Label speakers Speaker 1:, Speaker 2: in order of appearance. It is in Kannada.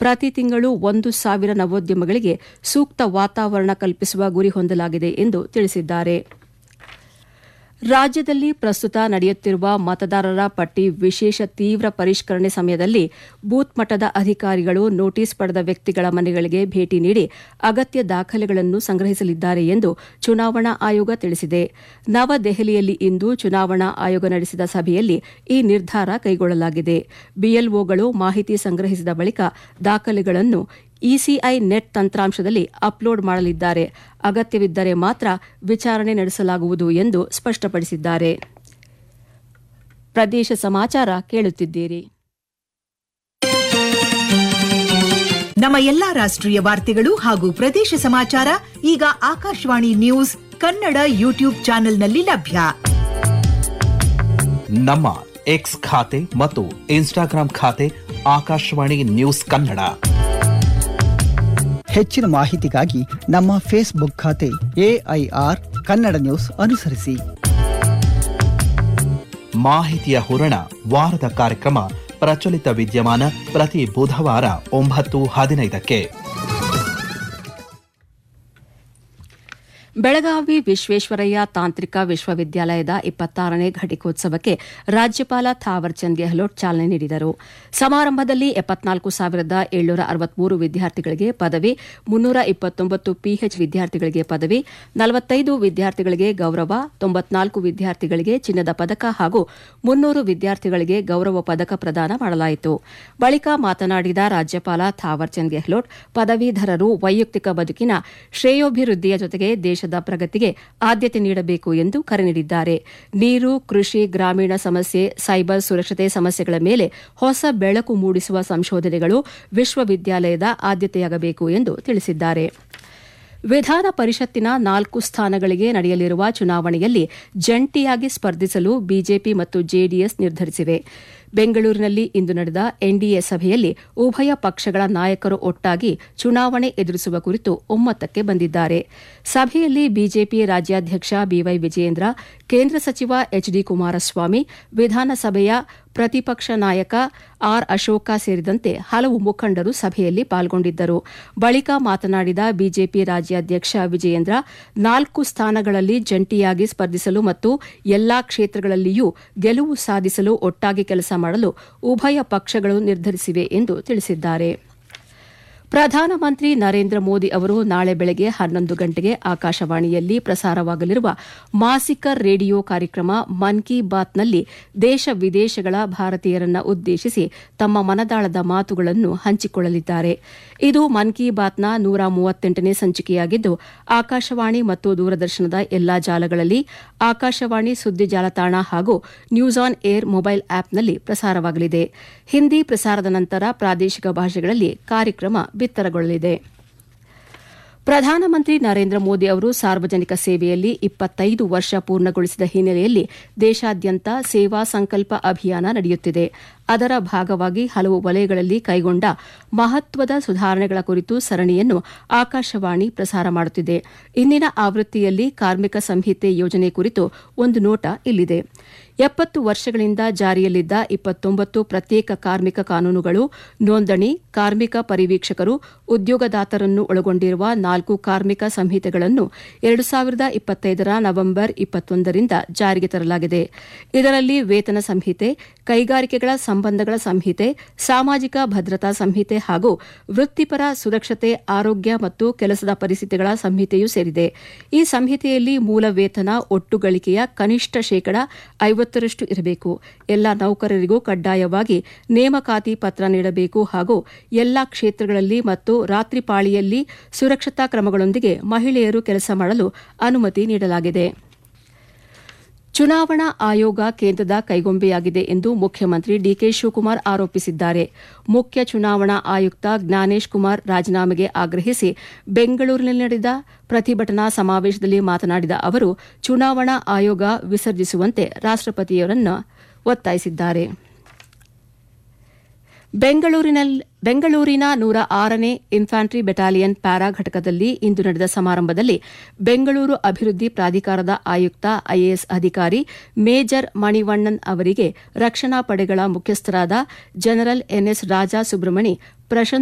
Speaker 1: ಪ್ರತಿ ತಿಂಗಳು ಒಂದು ಸಾವಿರ ನವೋದ್ಯಮಗಳಿಗೆ ಸೂಕ್ತ ವಾತಾವರಣ ಕಲ್ಪಿಸುವ ಗುರಿ ಹೊಂದಲಾಗಿದೆ ಎಂದು ತಿಳಿಸಿದ್ದಾರೆ ರಾಜ್ಯದಲ್ಲಿ ಪ್ರಸ್ತುತ ನಡೆಯುತ್ತಿರುವ ಮತದಾರರ ಪಟ್ಟಿ ವಿಶೇಷ ತೀವ್ರ ಪರಿಷ್ಕರಣೆ ಸಮಯದಲ್ಲಿ ಬೂತ್ ಮಟ್ಟದ ಅಧಿಕಾರಿಗಳು ನೋಟಿಸ್ ಪಡೆದ ವ್ಯಕ್ತಿಗಳ ಮನೆಗಳಿಗೆ ಭೇಟಿ ನೀಡಿ ಅಗತ್ಯ ದಾಖಲೆಗಳನ್ನು ಸಂಗ್ರಹಿಸಲಿದ್ದಾರೆ ಎಂದು ಚುನಾವಣಾ ಆಯೋಗ ತಿಳಿಸಿದೆ ನವದೆಹಲಿಯಲ್ಲಿ ಇಂದು ಚುನಾವಣಾ ಆಯೋಗ ನಡೆಸಿದ ಸಭೆಯಲ್ಲಿ ಈ ನಿರ್ಧಾರ ಕೈಗೊಳ್ಳಲಾಗಿದೆ ಬಿಎಲ್ಒಗಳು ಮಾಹಿತಿ ಸಂಗ್ರಹಿಸಿದ ಬಳಿಕ ದಾಖಲೆಗಳನ್ನು ಇಸಿಐ ನೆಟ್ ತಂತ್ರಾಂಶದಲ್ಲಿ ಅಪ್ಲೋಡ್ ಮಾಡಲಿದ್ದಾರೆ ಅಗತ್ಯವಿದ್ದರೆ ಮಾತ್ರ ವಿಚಾರಣೆ ನಡೆಸಲಾಗುವುದು ಎಂದು ಸ್ಪಷ್ಟಪಡಿಸಿದ್ದಾರೆ ಪ್ರದೇಶ ಸಮಾಚಾರ ಕೇಳುತ್ತಿದ್ದೀರಿ
Speaker 2: ನಮ್ಮ ಎಲ್ಲಾ ರಾಷ್ಟ್ರೀಯ ವಾರ್ತೆಗಳು ಹಾಗೂ ಪ್ರದೇಶ ಸಮಾಚಾರ ಈಗ ಆಕಾಶವಾಣಿ ನ್ಯೂಸ್ ಕನ್ನಡ ಯೂಟ್ಯೂಬ್ ಚಾನೆಲ್ನಲ್ಲಿ ಲಭ್ಯ
Speaker 3: ನಮ್ಮ ಎಕ್ಸ್ ಖಾತೆ ಮತ್ತು ಇನ್ಸ್ಟಾಗ್ರಾಂ ಖಾತೆ ಆಕಾಶವಾಣಿ ನ್ಯೂಸ್ ಕನ್ನಡ
Speaker 4: ಹೆಚ್ಚಿನ ಮಾಹಿತಿಗಾಗಿ ನಮ್ಮ ಫೇಸ್ಬುಕ್ ಖಾತೆ ಎಐಆರ್ ಕನ್ನಡ ನ್ಯೂಸ್ ಅನುಸರಿಸಿ
Speaker 3: ಮಾಹಿತಿಯ ಹೂರಣ ವಾರದ ಕಾರ್ಯಕ್ರಮ ಪ್ರಚಲಿತ ವಿದ್ಯಮಾನ ಪ್ರತಿ ಬುಧವಾರ ಒಂಬತ್ತು ಹದಿನೈದಕ್ಕೆ
Speaker 1: ಬೆಳಗಾವಿ ವಿಶ್ವೇಶ್ವರಯ್ಯ ತಾಂತ್ರಿಕ ವಿಶ್ವವಿದ್ಯಾಲಯದ ಇಪ್ಪತ್ತಾರನೇ ಘಟಿಕೋತ್ಸವಕ್ಕೆ ರಾಜ್ಯಪಾಲ ಥಾವರ್ಚಂದ್ ಗೆಹ್ಲೋಟ್ ಚಾಲನೆ ನೀಡಿದರು ಸಮಾರಂಭದಲ್ಲಿ ಎಪ್ಪತ್ನಾಲ್ಕು ಸಾವಿರದ ಏಳ್ನೂರ ಅರವತ್ಮೂರು ವಿದ್ಯಾರ್ಥಿಗಳಿಗೆ ಪದವಿ ಮುನ್ನೂರ ಇಪ್ಪತ್ತೊಂಬತ್ತು ಪಿಎಚ್ ವಿದ್ಯಾರ್ಥಿಗಳಿಗೆ ಪದವಿ ನಲವತ್ತೈದು ವಿದ್ಯಾರ್ಥಿಗಳಿಗೆ ಗೌರವ ತೊಂಬತ್ನಾಲ್ಕು ವಿದ್ಯಾರ್ಥಿಗಳಿಗೆ ಚಿನ್ನದ ಪದಕ ಹಾಗೂ ಮುನ್ನೂರು ವಿದ್ಯಾರ್ಥಿಗಳಿಗೆ ಗೌರವ ಪದಕ ಪ್ರದಾನ ಮಾಡಲಾಯಿತು ಬಳಿಕ ಮಾತನಾಡಿದ ರಾಜ್ಯಪಾಲ ಥಾವರ್ಚಂದ್ ಗೆಹ್ಲೋಟ್ ಪದವೀಧರರು ವೈಯಕ್ತಿಕ ಬದುಕಿನ ಶ್ರೇಯೋಭಿವೃದ್ಧಿಯ ಜೊತೆಗೆ ದೇಶದ ಪ್ರಗತಿಗೆ ಆದ್ಯತೆ ನೀಡಬೇಕು ಎಂದು ಕರೆ ನೀಡಿದ್ದಾರೆ ನೀರು ಕೃಷಿ ಗ್ರಾಮೀಣ ಸಮಸ್ಯೆ ಸೈಬರ್ ಸುರಕ್ಷತೆ ಸಮಸ್ಯೆಗಳ ಮೇಲೆ ಹೊಸ ಬೆಳಕು ಮೂಡಿಸುವ ಸಂಶೋಧನೆಗಳು ವಿಶ್ವವಿದ್ಯಾಲಯದ ಆದ್ಯತೆಯಾಗಬೇಕು ಎಂದು ತಿಳಿಸಿದ್ದಾರೆ ವಿಧಾನ ಪರಿಷತ್ತಿನ ನಾಲ್ಕು ಸ್ಥಾನಗಳಿಗೆ ನಡೆಯಲಿರುವ ಚುನಾವಣೆಯಲ್ಲಿ ಜಂಟಿಯಾಗಿ ಸ್ಪರ್ಧಿಸಲು ಬಿಜೆಪಿ ಮತ್ತು ಜೆಡಿಎಸ್ ನಿರ್ಧರಿಸಿವೆ ಬೆಂಗಳೂರಿನಲ್ಲಿ ಇಂದು ನಡೆದ ಎನ್ಡಿಎ ಸಭೆಯಲ್ಲಿ ಉಭಯ ಪಕ್ಷಗಳ ನಾಯಕರು ಒಟ್ಟಾಗಿ ಚುನಾವಣೆ ಎದುರಿಸುವ ಕುರಿತು ಒಮ್ಮತಕ್ಕೆ ಬಂದಿದ್ದಾರೆ ಸಭೆಯಲ್ಲಿ ಬಿಜೆಪಿ ರಾಜ್ಯಾಧ್ಯಕ್ಷ ಬಿವೈ ವಿಜಯೇಂದ್ರ ಕೇಂದ್ರ ಸಚಿವ ಎಚ್ ಡಿ ಕುಮಾರಸ್ವಾಮಿ ವಿಧಾನಸಭೆಯ ಪ್ರತಿಪಕ್ಷ ನಾಯಕ ಆರ್ ಅಶೋಕ ಸೇರಿದಂತೆ ಹಲವು ಮುಖಂಡರು ಸಭೆಯಲ್ಲಿ ಪಾಲ್ಗೊಂಡಿದ್ದರು ಬಳಿಕ ಮಾತನಾಡಿದ ಬಿಜೆಪಿ ರಾಜ್ಯಾಧ್ಯಕ್ಷ ವಿಜಯೇಂದ್ರ ನಾಲ್ಕು ಸ್ಥಾನಗಳಲ್ಲಿ ಜಂಟಿಯಾಗಿ ಸ್ಪರ್ಧಿಸಲು ಮತ್ತು ಎಲ್ಲಾ ಕ್ಷೇತ್ರಗಳಲ್ಲಿಯೂ ಗೆಲುವು ಸಾಧಿಸಲು ಒಟ್ಟಾಗಿ ಕೆಲಸ ಮಾಡಲು ಉಭಯ ಪಕ್ಷಗಳು ನಿರ್ಧರಿಸಿವೆ ಎಂದು ತಿಳಿಸಿದ್ದಾರೆ ಪ್ರಧಾನಮಂತ್ರಿ ನರೇಂದ್ರ ಮೋದಿ ಅವರು ನಾಳೆ ಬೆಳಗ್ಗೆ ಹನ್ನೊಂದು ಗಂಟೆಗೆ ಆಕಾಶವಾಣಿಯಲ್ಲಿ ಪ್ರಸಾರವಾಗಲಿರುವ ಮಾಸಿಕ ರೇಡಿಯೋ ಕಾರ್ಯಕ್ರಮ ಮನ್ ಕಿ ಬಾತ್ನಲ್ಲಿ ದೇಶ ವಿದೇಶಗಳ ಭಾರತೀಯರನ್ನ ಉದ್ದೇಶಿಸಿ ತಮ್ಮ ಮನದಾಳದ ಮಾತುಗಳನ್ನು ಹಂಚಿಕೊಳ್ಳಲಿದ್ದಾರೆ ಇದು ಮನ್ ಕಿ ಬಾತ್ನ ನೂರ ಮೂವತ್ತೆಂಟನೇ ಸಂಚಿಕೆಯಾಗಿದ್ದು ಆಕಾಶವಾಣಿ ಮತ್ತು ದೂರದರ್ಶನದ ಎಲ್ಲಾ ಜಾಲಗಳಲ್ಲಿ ಆಕಾಶವಾಣಿ ಸುದ್ದಿ ಜಾಲತಾಣ ಹಾಗೂ ನ್ಯೂಸ್ ಆನ್ ಏರ್ ಮೊಬೈಲ್ ಆಪ್ನಲ್ಲಿ ಪ್ರಸಾರವಾಗಲಿದೆ ಹಿಂದಿ ಪ್ರಸಾರದ ನಂತರ ಪ್ರಾದೇಶಿಕ ಭಾಷೆಗಳಲ್ಲಿ ಕಾರ್ಯಕ್ರಮ ಬಿತ್ತರಗೊಳ್ಳಲಿದೆ ಪ್ರಧಾನಮಂತ್ರಿ ನರೇಂದ್ರ ಮೋದಿ ಅವರು ಸಾರ್ವಜನಿಕ ಸೇವೆಯಲ್ಲಿ ಇಪ್ಪತ್ತೈದು ವರ್ಷ ಪೂರ್ಣಗೊಳಿಸಿದ ಹಿನ್ನೆಲೆಯಲ್ಲಿ ದೇಶಾದ್ಯಂತ ಸೇವಾ ಸಂಕಲ್ಪ ಅಭಿಯಾನ ನಡೆಯುತ್ತಿದೆ ಅದರ ಭಾಗವಾಗಿ ಹಲವು ವಲಯಗಳಲ್ಲಿ ಕೈಗೊಂಡ ಮಹತ್ವದ ಸುಧಾರಣೆಗಳ ಕುರಿತು ಸರಣಿಯನ್ನು ಆಕಾಶವಾಣಿ ಪ್ರಸಾರ ಮಾಡುತ್ತಿದೆ ಇಂದಿನ ಆವೃತ್ತಿಯಲ್ಲಿ ಕಾರ್ಮಿಕ ಸಂಹಿತೆ ಯೋಜನೆ ಕುರಿತು ಒಂದು ನೋಟ ಇಲ್ಲಿದೆ ಎಪ್ಪತ್ತು ವರ್ಷಗಳಿಂದ ಜಾರಿಯಲ್ಲಿದ್ದ ಇಪ್ಪತ್ತೊಂಬತ್ತು ಪ್ರತ್ಯೇಕ ಕಾರ್ಮಿಕ ಕಾನೂನುಗಳು ನೋಂದಣಿ ಕಾರ್ಮಿಕ ಪರಿವೀಕ್ಷಕರು ಉದ್ಯೋಗದಾತರನ್ನು ಒಳಗೊಂಡಿರುವ ನಾಲ್ಕು ಕಾರ್ಮಿಕ ಸಂಹಿತೆಗಳನ್ನು ಎರಡು ಸಾವಿರದ ಇಪ್ಪತ್ತೈದರ ನವೆಂಬರ್ ಇಪ್ಪತ್ತೊಂದರಿಂದ ಜಾರಿಗೆ ತರಲಾಗಿದೆ ಇದರಲ್ಲಿ ವೇತನ ಸಂಹಿತೆ ಕೈಗಾರಿಕೆಗಳ ಸಂಬಂಧಗಳ ಸಂಹಿತೆ ಸಾಮಾಜಿಕ ಭದ್ರತಾ ಸಂಹಿತೆ ಹಾಗೂ ವೃತ್ತಿಪರ ಸುರಕ್ಷತೆ ಆರೋಗ್ಯ ಮತ್ತು ಕೆಲಸದ ಪರಿಸ್ಥಿತಿಗಳ ಸಂಹಿತೆಯೂ ಸೇರಿದೆ ಈ ಸಂಹಿತೆಯಲ್ಲಿ ಮೂಲ ವೇತನ ಒಟ್ಟು ಗಳಿಕೆಯ ಕನಿಷ್ಠ ಶೇಕಡ ಐವತ್ತರಷ್ಟು ಇರಬೇಕು ಎಲ್ಲ ನೌಕರರಿಗೂ ಕಡ್ಡಾಯವಾಗಿ ನೇಮಕಾತಿ ಪತ್ರ ನೀಡಬೇಕು ಹಾಗೂ ಎಲ್ಲಾ ಕ್ಷೇತ್ರಗಳಲ್ಲಿ ಮತ್ತು ರಾತ್ರಿ ಪಾಳಿಯಲ್ಲಿ ಸುರಕ್ಷತಾ ಕ್ರಮಗಳೊಂದಿಗೆ ಮಹಿಳೆಯರು ಕೆಲಸ ಮಾಡಲು ಅನುಮತಿ ನೀಡಲಾಗಿದೆ ಚುನಾವಣಾ ಆಯೋಗ ಕೇಂದ್ರದ ಕೈಗೊಂಬೆಯಾಗಿದೆ ಎಂದು ಮುಖ್ಯಮಂತ್ರಿ ಡಿಕೆ ಶಿವಕುಮಾರ್ ಆರೋಪಿಸಿದ್ದಾರೆ ಮುಖ್ಯ ಚುನಾವಣಾ ಆಯುಕ್ತ ಜ್ಞಾನೇಶ್ ಕುಮಾರ್ ರಾಜೀನಾಮೆಗೆ ಆಗ್ರಹಿಸಿ ಬೆಂಗಳೂರಿನಲ್ಲಿ ನಡೆದ ಪ್ರತಿಭಟನಾ ಸಮಾವೇಶದಲ್ಲಿ ಮಾತನಾಡಿದ ಅವರು ಚುನಾವಣಾ ಆಯೋಗ ವಿಸರ್ಜಿಸುವಂತೆ ರಾಷ್ಟಪತಿಯವರನ್ನು ಒತ್ತಾಯಿಸಿದ್ದಾರೆ ಬೆಂಗಳೂರಿನ ನೂರ ಆರನೇ ಇನ್ಫ್ಯಾಂಟ್ರಿ ಬೆಟಾಲಿಯನ್ ಪ್ಯಾರಾ ಘಟಕದಲ್ಲಿ ಇಂದು ನಡೆದ ಸಮಾರಂಭದಲ್ಲಿ ಬೆಂಗಳೂರು ಅಭಿವೃದ್ಧಿ ಪ್ರಾಧಿಕಾರದ ಆಯುಕ್ತ ಐಎಎಸ್ ಅಧಿಕಾರಿ ಮೇಜರ್ ಮಣಿವಣ್ಣನ್ ಅವರಿಗೆ ರಕ್ಷಣಾ ಪಡೆಗಳ ಮುಖ್ಯಸ್ಥರಾದ ಜನರಲ್ ಎನ್ಎಸ್ ರಾಜಾ ಸುಬ್ರಮಣಿ ಪ್ರಶಂಸೆ